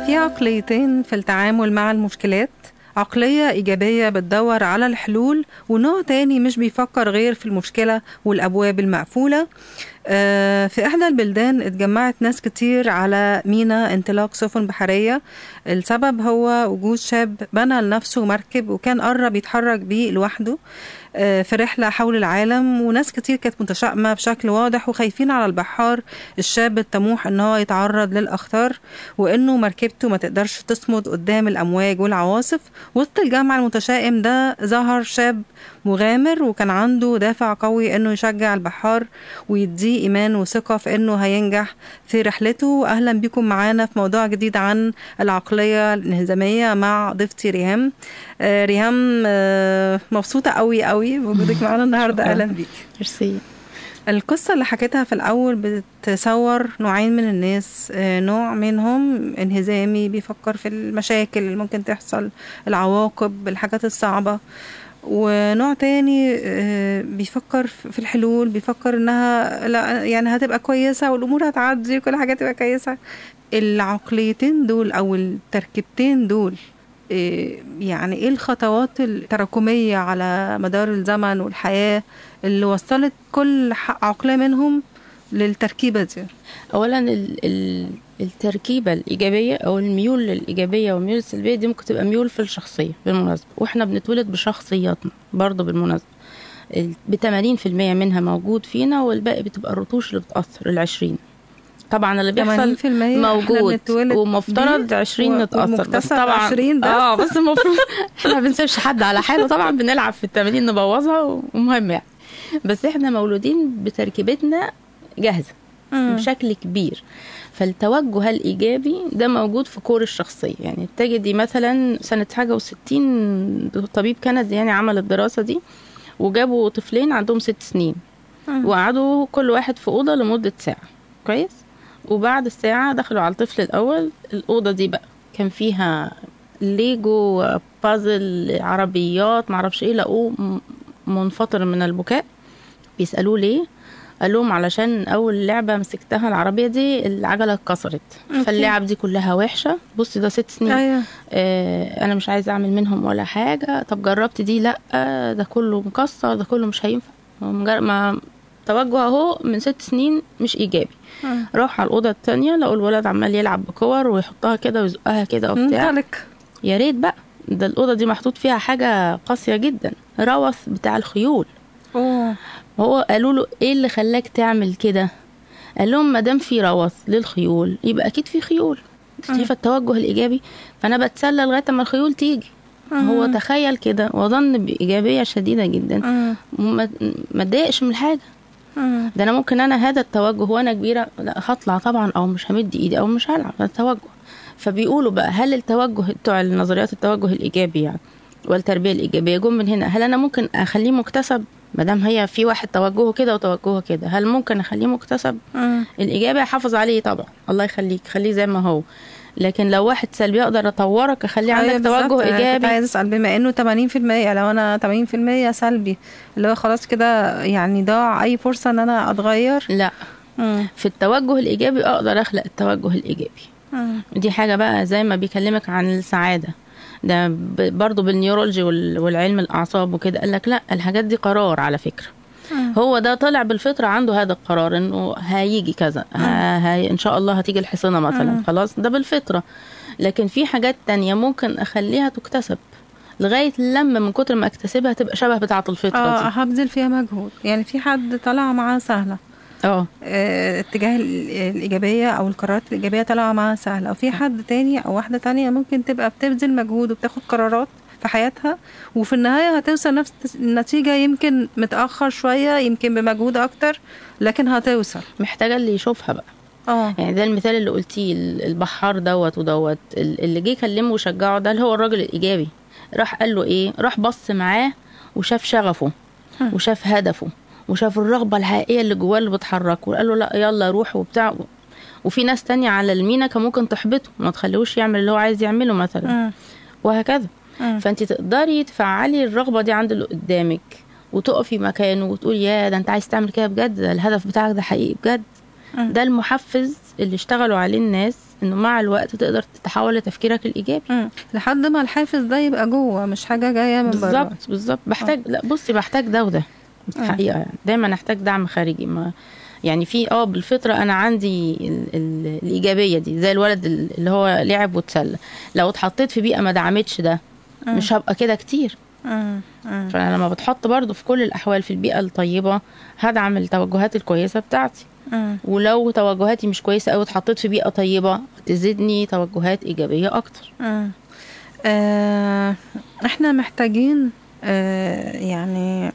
في عقليتين في التعامل مع المشكلات عقلية إيجابية بتدور على الحلول ونوع تاني مش بيفكر غير في المشكلة والأبواب المقفولة آه، في إحدى البلدان اتجمعت ناس كتير على مينا انطلاق سفن بحرية السبب هو وجود شاب بنى لنفسه مركب وكان قرب يتحرك بيه لوحده آه، في رحلة حول العالم وناس كتير كانت متشائمة بشكل واضح وخايفين على البحار الشاب الطموح ان هو يتعرض للأخطار وانه مركبته ما تقدرش تصمد قدام الأمواج والعواصف وسط الجمع المتشائم ده ظهر شاب مغامر وكان عنده دافع قوي انه يشجع البحار ويديه ايمان وثقة في انه هينجح في رحلته اهلا بكم معانا في موضوع جديد عن العقلية الانهزامية مع ضيفتي ريهام آه، ريهام آه، مبسوطة قوي قوي بوجودك معانا النهاردة اهلا بيك ميرسي القصة اللي حكيتها في الأول بتصور نوعين من الناس آه، نوع منهم انهزامي بيفكر في المشاكل اللي ممكن تحصل العواقب الحاجات الصعبة ونوع تاني آه، بيفكر في الحلول بيفكر انها لا يعني هتبقى كويسة والامور هتعدي وكل حاجة تبقى كويسة العقليتين دول او التركيبتين دول آه، يعني ايه الخطوات التراكمية على مدار الزمن والحياة اللي وصلت كل ح- عقلية منهم للتركيبة دي اولا ال ال التركيبه الايجابيه او الميول الايجابيه والميول السلبيه دي ممكن تبقى ميول في الشخصيه بالمناسبه واحنا بنتولد بشخصياتنا برضه بالمناسبه ب 80% منها موجود فينا والباقي بتبقى الرطوش اللي بتاثر ال 20 طبعا اللي بيحصل 80% إحنا موجود بنتولد ومفترض بيه 20 و- نتاثر بس ومكتسب طبعا 20 بس. اه بس المفروض احنا ما بنسيبش حد على حاله طبعا بنلعب في ال 80 نبوظها ومهم يعني بس احنا مولودين بتركيبتنا جاهزه مم. بشكل كبير فالتوجه الإيجابي ده موجود في كور الشخصية يعني تجدي مثلا سنة حاجة وستين طبيب كندي يعني عمل الدراسة دي وجابوا طفلين عندهم ست سنين مم. وقعدوا كل واحد في أوضة لمدة ساعة كويس وبعد الساعة دخلوا على الطفل الأول الأوضة دي بقى كان فيها ليجو بازل عربيات معرفش ايه لقوه م- منفطر من البكاء بيسألوه ليه قال لهم علشان اول لعبه مسكتها العربيه دي العجله اتكسرت أوكي. فاللعب دي كلها وحشه بصي ده ست سنين ايوه آه انا مش عايزه اعمل منهم ولا حاجه طب جربت دي لا ده كله مكسر ده كله مش هينفع هو مجر- ما توجه اهو من ست سنين مش ايجابي مم. راح على الاوضه التانية لقوا الولد عمال يلعب بكور ويحطها كده ويزقها كده وبتاع انطلق يا ريت بقى ده الاوضه دي محطوط فيها حاجه قاسيه جدا روث بتاع الخيول اوه هو قالوا له ايه اللي خلاك تعمل كده قال لهم ما دام في روث للخيول يبقى اكيد في خيول شايفه التوجه الايجابي فانا بتسلى لغايه اما الخيول تيجي هو تخيل كده وظن بايجابيه شديده جدا مم. وما ما اتضايقش من حاجه مم. ده انا ممكن انا هذا التوجه وانا كبيره لا هطلع طبعا او مش همد ايدي او مش هلعب ده التوجه فبيقولوا بقى هل التوجه بتوع النظريات التوجه الايجابي يعني والتربيه الايجابيه جم من هنا هل انا ممكن اخليه مكتسب ما دام هي في واحد توجهه كده وتوجهه كده هل ممكن اخليه مكتسب مم. الاجابه احافظ عليه طبعا الله يخليك خليه زي ما هو لكن لو واحد سلبي اقدر اطورك اخليه أيوة عندك بالظبط. توجه أنا كنت ايجابي عايز اسال بما انه 80% لو انا 80% سلبي اللي هو خلاص كده يعني ضاع اي فرصه ان انا اتغير لا مم. في التوجه الايجابي اقدر اخلق التوجه الايجابي مم. دي حاجة بقى زي ما بيكلمك عن السعادة ده ب- برضو بالنيورولوجي وال- والعلم الأعصاب وكده قال لك لا الحاجات دي قرار على فكرة مم. هو ده طلع بالفطرة عنده هذا القرار انه هيجي كذا ه- هي ان شاء الله هتيجي الحصانة مثلا مم. خلاص ده بالفطرة لكن في حاجات تانية ممكن اخليها تكتسب لغاية لما من كتر ما اكتسبها تبقى شبه بتاعة الفطرة اه دي هبذل فيها مجهود يعني في حد طلع معاه سهله اه آه، اتجاه ال- الإيجابية أو القرارات الإيجابية طالعة معاها سهلة وفي حد تاني أو واحدة تانية ممكن تبقى بتبذل مجهود وبتاخد قرارات في حياتها وفي النهاية هتوصل نفس النتيجة يمكن متأخر شوية يمكن بمجهود أكتر لكن هتوصل محتاجة اللي يشوفها بقى اه يعني ده المثال اللي قلتيه ال- البحار دوت ودوت ال- اللي جه يكلمه وشجعه ده اللي هو الراجل الايجابي راح قال له ايه راح بص معاه وشاف شغفه هم. وشاف هدفه وشاف الرغبه الحقيقيه اللي جواه اللي بتحركه وقال له لا يلا روح وبتاع وفي ناس تانية على المينا كان ممكن تحبطه ما تخليهوش يعمل اللي هو عايز يعمله مثلا مم. وهكذا مم. فانت تقدري تفعلي الرغبه دي عند اللي قدامك وتقفي مكانه وتقولي يا ده انت عايز تعمل كده بجد ده الهدف بتاعك ده حقيقي بجد مم. ده المحفز اللي اشتغلوا عليه الناس انه مع الوقت تقدر تتحول لتفكيرك الايجابي مم. لحد ما الحافز ده يبقى جوه مش حاجه جايه من بره بالظبط بالظبط بحتاج لا بصي بحتاج ده وده الحقيقه يعني دايما احتاج دعم خارجي ما يعني في اه بالفطره انا عندي ال ال الايجابيه دي زي الولد ال- اللي هو لعب واتسلى لو اتحطيت في بيئه ما دعمتش ده مش هبقى كده كتير مم. مم. فانا لما بتحط برضو في كل الاحوال في البيئه الطيبه هدعم التوجهات الكويسه بتاعتي مم. ولو توجهاتي مش كويسه قوي اتحطيت في بيئه طيبه تزيدني توجهات ايجابيه اكتر مم. آه، احنا محتاجين آه، يعني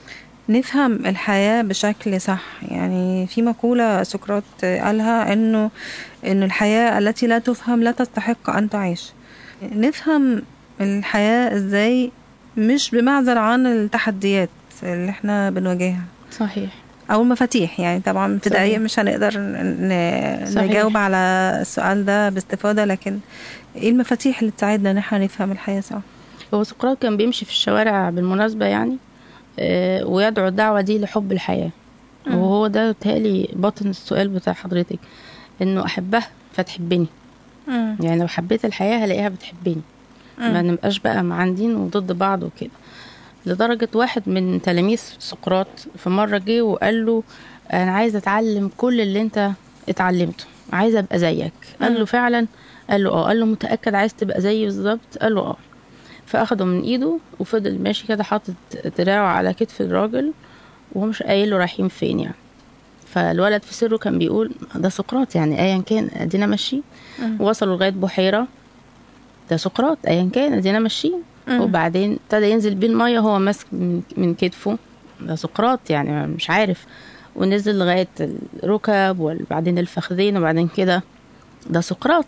نفهم الحياة بشكل صح يعني في مقولة سقراط قالها انه ان الحياة التي لا تفهم لا تستحق ان تعيش نفهم الحياة ازاي مش بمعزل عن التحديات اللي احنا بنواجهها صحيح او المفاتيح يعني طبعا في صحيح. دقايق مش هنقدر ن- صحيح. نجاوب على السؤال ده باستفاضة لكن ايه المفاتيح اللي تساعدنا ان احنا نفهم الحياة صح هو سقراط كان بيمشي في الشوارع بالمناسبة يعني آه، ويدعو الدعوة دي لحب الحياة مم. وهو ده بتهيألي باطن السؤال بتاع حضرتك انه احبها فتحبني يعني لو حبيت الحياة هلاقيها بتحبني ما نبقاش بقى معاندين وضد بعض وكده لدرجة واحد من تلاميذ سقراط في مرة جه وقال له أنا عايز أتعلم كل اللي أنت اتعلمته عايز أبقى زيك قال له فعلا قال له اه قال له متأكد عايز تبقى زيي بالظبط قال له اه فأخده من إيده وفضل ماشي كده حاطط دراعه على كتف الراجل وهو مش قايل له رايحين فين يعني فالولد في سره كان بيقول ده سقراط يعني ايا كان ادينا ماشيين وصلوا لغايه بحيره ده سقراط ايا كان ادينا ماشيين مم. وبعدين ابتدى ينزل بيه الميه هو ماسك من, من كتفه ده سقراط يعني مش عارف ونزل لغايه الركب وبعدين الفخذين وبعدين كده ده سقراط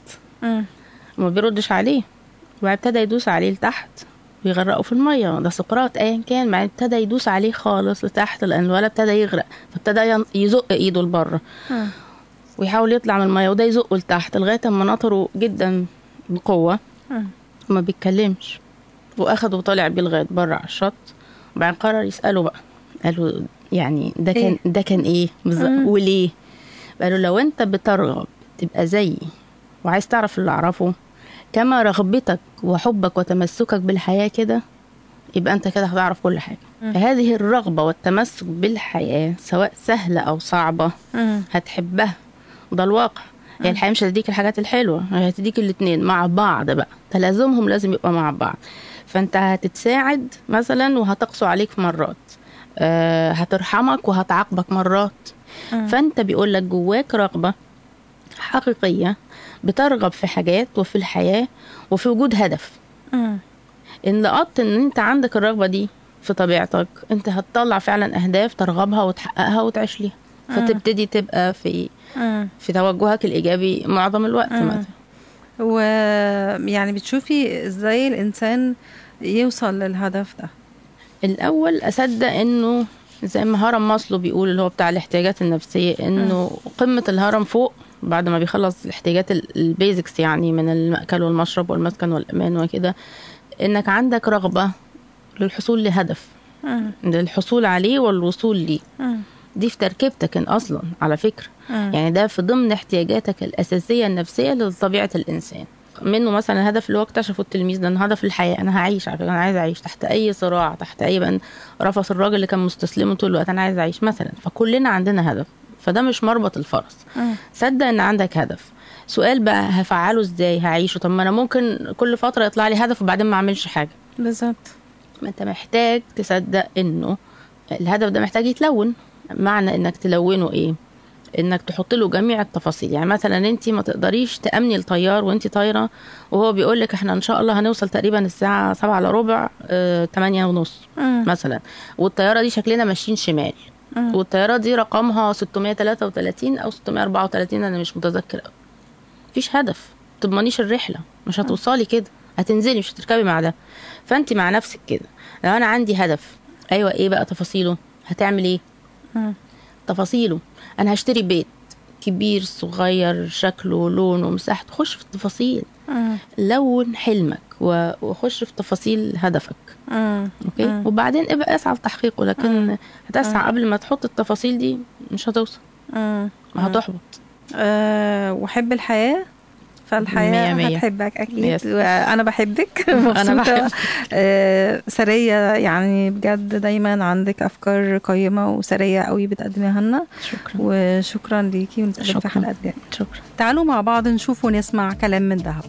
وما بيردش عليه وبعدين ابتدى يدوس عليه لتحت ويغرقه في الميه ده سقراط ايا كان بعدين ابتدى يدوس عليه خالص لتحت لان الولد ابتدى يغرق فابتدى ين- يزق ايده لبره ويحاول يطلع من الميه وده يزقه لتحت لغايه اما نطره جدا بقوه وما بيتكلمش واخده وطالع بيه لغايه بره على الشط وبعدين قرر يساله بقى قالوا يعني ده كان إيه؟ ده كان ايه بالظبط مم. وليه قالوا لو انت بترغب تبقى زيي وعايز تعرف اللي اعرفه كما رغبتك وحبك وتمسكك بالحياه كده يبقى انت كده هتعرف كل حاجه فهذه الرغبه والتمسك بالحياه سواء سهله او صعبه هتحبها وده الواقع يعني الحياه مش هتديك الحاجات الحلوه هي هتديك الاتنين مع بعض بقى تلازمهم لازم يبقى مع بعض فانت هتتساعد مثلا وهتقسو عليك مرات آه هترحمك وهتعاقبك مرات فانت بيقول لك جواك رغبه حقيقيه بترغب في حاجات وفي الحياه وفي وجود هدف ان لقطت ان انت عندك الرغبه دي في طبيعتك انت هتطلع فعلا اهداف ترغبها وتحققها وتعيش ليها فتبتدي تبقى في في توجهك الايجابي معظم الوقت مم. مثلا ويعني بتشوفي ازاي الانسان يوصل للهدف ده الاول اصدق انه زي ما هرم ماسلو بيقول اللي هو بتاع الاحتياجات النفسيه انه قمه الهرم فوق بعد ما بيخلص الاحتياجات ال- البيزكس يعني من المأكل والمشرب والمسكن والأمان وكده إنك عندك رغبة للحصول لهدف للحصول عليه والوصول ليه دي في تركيبتك إن أصلا على فكرة يعني ده في ضمن احتياجاتك الأساسية النفسية لطبيعة الإنسان منه مثلا الهدف اللي هو اكتشفه التلميذ ده انه هدف الحياه انا هعيش على فكره انا عايز اعيش تحت اي صراع تحت اي بقى رفض الراجل اللي كان مستسلم طول الوقت انا عايز اعيش مثلا فكلنا عندنا هدف فده مش مربط الفرس صدق ان عندك هدف سؤال بقى هفعله ازاي هعيشه طب ما انا ممكن كل فتره يطلع لي هدف وبعدين ما اعملش حاجه بالظبط ما انت محتاج تصدق انه الهدف ده محتاج يتلون معنى انك تلونه ايه انك تحط له جميع التفاصيل يعني مثلا انت ما تقدريش تامني الطيار وانت طايره وهو بيقول لك احنا ان شاء الله هنوصل تقريبا الساعه سبعة الا ربع اه 8 ونص مم. مثلا والطياره دي شكلنا ماشيين شمال مم. والطياره دي رقمها 633 او 634 انا مش متذكر قوي مفيش هدف تضمنيش الرحله مش هتوصلي كده هتنزلي مش هتركبي مع ده فانت مع نفسك كده لو انا عندي هدف ايوه ايه بقى تفاصيله هتعمل ايه مم. تفاصيله انا هشتري بيت كبير صغير شكله لونه مساحته خش في التفاصيل مم. لون حلمك و- وخش في تفاصيل هدفك مم. اوكي مم. وبعدين ابقى اسعى لتحقيقه لكن هتسعى قبل ما تحط التفاصيل دي مش هتوصل مم. هتحبط أه وحب الحياة فالحياه مية مية. هتحبك اكيد يس. وانا بحبك أنا مبسوطه بحبك. آه، سريه يعني بجد دايما عندك افكار قيمه وسريه قوي بتقدميها لنا شكرا وشكرا ليكي ونتقابل في شكراً. حلقات جايه شكرا تعالوا مع بعض نشوف ونسمع كلام من ذهب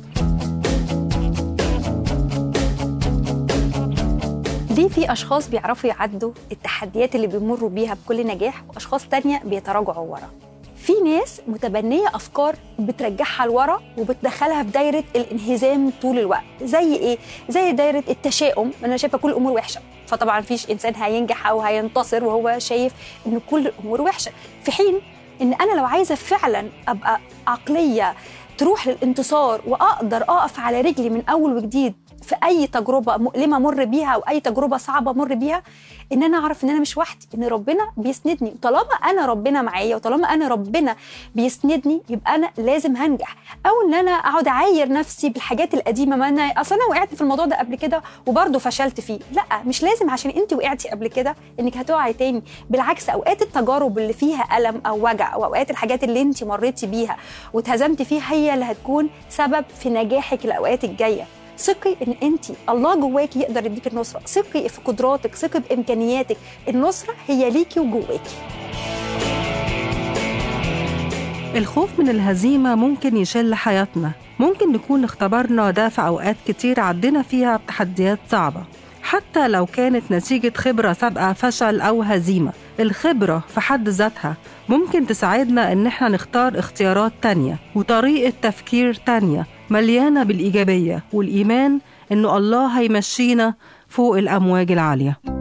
ليه في اشخاص بيعرفوا يعدوا التحديات اللي بيمروا بيها بكل نجاح واشخاص تانية بيتراجعوا ورا في ناس متبنيه افكار بترجعها لورا وبتدخلها في دايره الانهزام طول الوقت زي ايه زي دايره التشاؤم انا شايفه كل الامور وحشه فطبعا مفيش انسان هينجح او هينتصر وهو شايف ان كل الامور وحشه في حين ان انا لو عايزه فعلا ابقى عقليه تروح للانتصار واقدر اقف على رجلي من اول وجديد في اي تجربه مؤلمه مر بيها او اي تجربه صعبه مر بيها ان انا اعرف ان انا مش وحدي ان ربنا بيسندني وطالما انا ربنا معايا وطالما انا ربنا بيسندني يبقى انا لازم هنجح او ان انا اقعد اعاير نفسي بالحاجات القديمه ما انا اصلا انا وقعت في الموضوع ده قبل كده وبرضه فشلت فيه لا مش لازم عشان انت وقعتي قبل كده انك هتقعي تاني بالعكس اوقات التجارب اللي فيها الم او وجع او اوقات الحاجات اللي انت مريتي بيها واتهزمتي فيها هي اللي هتكون سبب في نجاحك الاوقات الجايه ثقي ان انت الله جواكي يقدر يديك النصره ثقي في قدراتك ثقي بامكانياتك النصره هي ليكي وجواكي الخوف من الهزيمة ممكن يشل حياتنا ممكن نكون اختبرنا ده في أوقات كتير عدينا فيها بتحديات صعبة حتى لو كانت نتيجة خبرة سابقة فشل أو هزيمة الخبرة في حد ذاتها ممكن تساعدنا إن احنا نختار اختيارات تانية وطريقة تفكير تانية مليانة بالإيجابية والإيمان إنه الله هيمشينا فوق الأمواج العالية